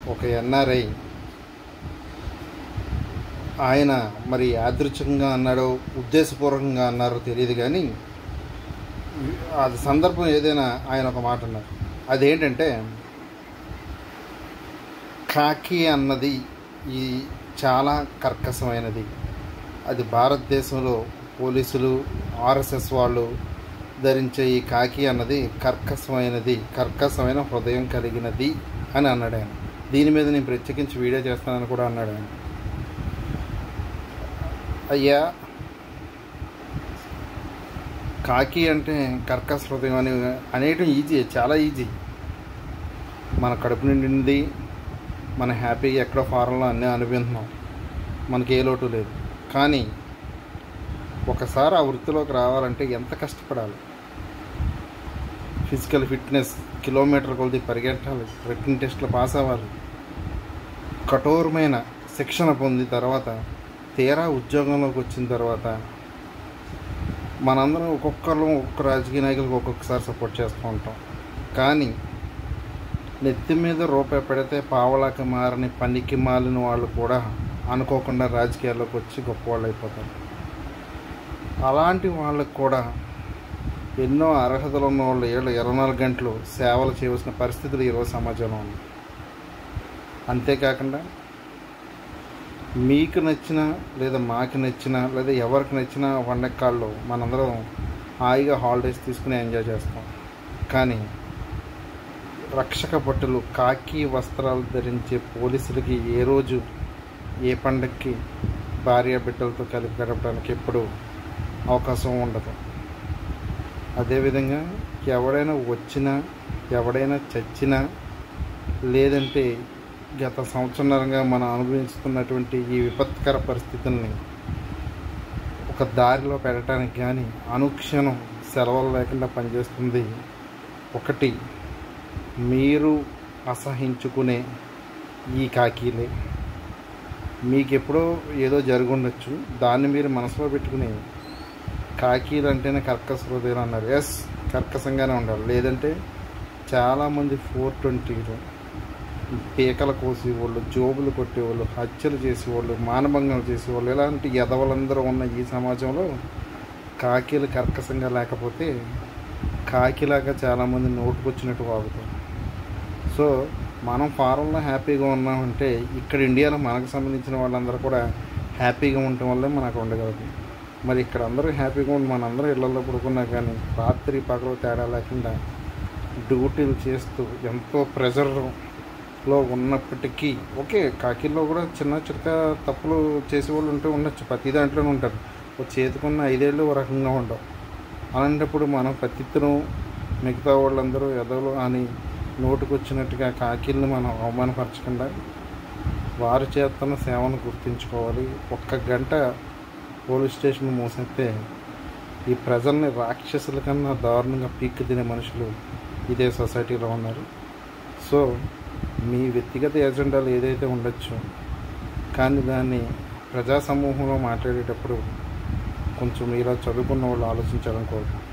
ఒక ఎన్ఆర్ఐ ఆయన మరి యాదృచ్ఛికంగా అన్నాడో ఉద్దేశపూర్వకంగా అన్నారో తెలియదు కానీ అది సందర్భం ఏదైనా ఆయన ఒక మాట అన్నారు అదేంటంటే కాకి అన్నది ఈ చాలా కర్కశమైనది అది భారతదేశంలో పోలీసులు ఆర్ఎస్ఎస్ వాళ్ళు ధరించే ఈ కాకి అన్నది కర్కశమైనది కర్కశమైన హృదయం కలిగినది అని అన్నాడు ఆయన దీని మీద నేను ప్రత్యేకించి వీడియో చేస్తానని కూడా అన్నాడు ఆయన అయ్యా కాకి అంటే కర్కశ హృదయం అని అనేయటం ఈజీ చాలా ఈజీ మన కడుపు నిండింది మన హ్యాపీగా ఎక్కడో ఫారంలో అన్నీ అనుభవిస్తున్నాం మనకి ఏ లోటు లేదు కానీ ఒకసారి ఆ వృత్తిలోకి రావాలంటే ఎంత కష్టపడాలి ఫిజికల్ ఫిట్నెస్ కిలోమీటర్ కొద్ది పరిగెట్టాలి రిటర్న్ టెస్ట్లో పాస్ అవ్వాలి కఠోరమైన శిక్షణ పొందిన తర్వాత తీరా ఉద్యోగంలోకి వచ్చిన తర్వాత మనందరం ఒక్కొక్కరు ఒక్కొక్క రాజకీయ నాయకులకు ఒక్కొక్కసారి సపోర్ట్ చేస్తూ ఉంటాం కానీ నెత్తి మీద రూపాయి పెడితే పావలాకి మారని పనికి మాలిన వాళ్ళు కూడా అనుకోకుండా రాజకీయాల్లోకి వచ్చి గొప్పవాళ్ళు అయిపోతారు అలాంటి వాళ్ళకు కూడా ఎన్నో అర్హతలు ఉన్న వాళ్ళు ఏళ్ళు ఇరవై నాలుగు గంటలు సేవలు చేయవలసిన పరిస్థితులు ఈరోజు సమాజంలో ఉంది అంతేకాకుండా మీకు నచ్చిన లేదా మాకు నచ్చిన లేదా ఎవరికి నచ్చిన వంటకాల్లో మనందరం హాయిగా హాలిడేస్ తీసుకుని ఎంజాయ్ చేస్తాం కానీ రక్షక భటులు కాకి వస్త్రాలు ధరించే పోలీసులకి ఏ రోజు ఏ పండక్కి భార్య బిడ్డలతో కలిపి గడపడానికి ఎప్పుడు అవకాశం ఉండదు అదేవిధంగా ఎవడైనా వచ్చినా ఎవడైనా చచ్చినా లేదంటే గత సంవత్సరంగా మనం అనుభవిస్తున్నటువంటి ఈ విపత్కర పరిస్థితుల్ని ఒక దారిలో పెట్టడానికి కానీ అనుక్షణం సెలవులు లేకుండా పనిచేస్తుంది ఒకటి మీరు అసహించుకునే ఈ కాకీలే మీకు ఎప్పుడో ఏదో జరుగుండొచ్చు దాన్ని మీరు మనసులో పెట్టుకుని కాకీలు అంటేనే కర్కశ హృదయం అన్నారు ఎస్ కర్కశంగానే ఉండాలి లేదంటే చాలామంది ఫోర్ ట్వంటీలు పీకలు కోసేవాళ్ళు జోబులు కొట్టేవాళ్ళు హత్యలు చేసేవాళ్ళు మానభంగాలు చేసేవాళ్ళు ఇలాంటి ఎదవలందరూ ఉన్న ఈ సమాజంలో కాకీలు కర్కశంగా లేకపోతే కాకిలాగా చాలామంది నోటుకొచ్చినట్టు వాగుతారు సో మనం ఫారంలో హ్యాపీగా ఉన్నామంటే ఇక్కడ ఇండియాలో మనకు సంబంధించిన వాళ్ళందరూ కూడా హ్యాపీగా ఉండటం వల్లే మనకు ఉండగలదు మరి ఇక్కడ అందరూ హ్యాపీగా ఉండి మనందరూ ఇళ్లలో పడుకున్నా కానీ రాత్రి పగలు తేడా లేకుండా డ్యూటీలు చేస్తూ ఎంతో ప్రెజర్లో ఉన్నప్పటికీ ఓకే కాకిల్లో కూడా చిన్న చిన్న తప్పులు చేసేవాళ్ళు ఉంటూ ఉండొచ్చు ప్రతి దాంట్లోనే ఉంటారు ఒక చేతికున్న ఐదేళ్ళు ఒక రకంగా ఉండవు అలాంటప్పుడు మనం పత్తిత్తును మిగతా వాళ్ళందరూ ఎదవలు అని నోటుకొచ్చినట్టుగా కాకిల్ని మనం అవమానపరచకుండా వారు చేస్తున్న సేవను గుర్తించుకోవాలి ఒక్క గంట పోలీస్ స్టేషన్ మోసేస్తే ఈ ప్రజల్ని రాక్షసుల కన్నా దారుణంగా పీక్కు తినే మనుషులు ఇదే సొసైటీలో ఉన్నారు సో మీ వ్యక్తిగత ఎజెండాలు ఏదైతే ఉండొచ్చు కానీ దాన్ని ప్రజా సమూహంలో మాట్లాడేటప్పుడు కొంచెం ఇలా చదువుకున్న వాళ్ళు ఆలోచించాలని కోరుకుంటున్నాను